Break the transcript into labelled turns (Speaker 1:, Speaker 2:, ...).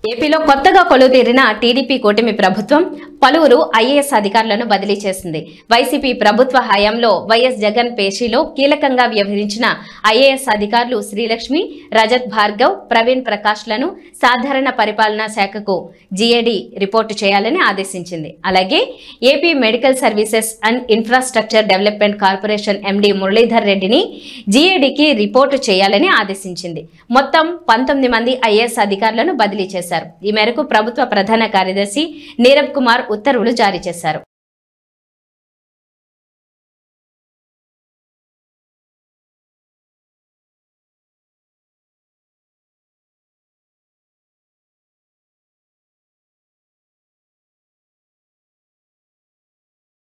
Speaker 1: ఏపీలో కొత్తగా కొలువుతీరిన టీడీపీ కూటమి ప్రభుత్వం పలువురు ఐఏఎస్ అధికారులను బదిలీ చేసింది వైసీపీ ప్రభుత్వ హయాంలో వైఎస్ జగన్ పేషీలో కీలకంగా వ్యవహరించిన ఐఏఎస్ అధికారులు శ్రీలక్ష్మి రజత్ భార్గవ్ ప్రవీణ్ ప్రకాష్లను సాధారణ పరిపాలనా శాఖకు జీఏడీ రిపోర్టు చేయాలని ఆదేశించింది అలాగే AP medical services and infrastructure development corporation MD Muralidhar రెడ్డిని జీఏడీకి రిపోర్టు చేయాలని ఆదేశించింది మొత్తం పంతొమ్మిది మంది ఐఏఎస్ అధికారులను బదిలీ చేశారు ఈ మేరకు ప్రభుత్వ ప్రధాన కార్యదర్శి నీరబ్ కుమార్ ఉత్తర్వులు జారీ చేశారు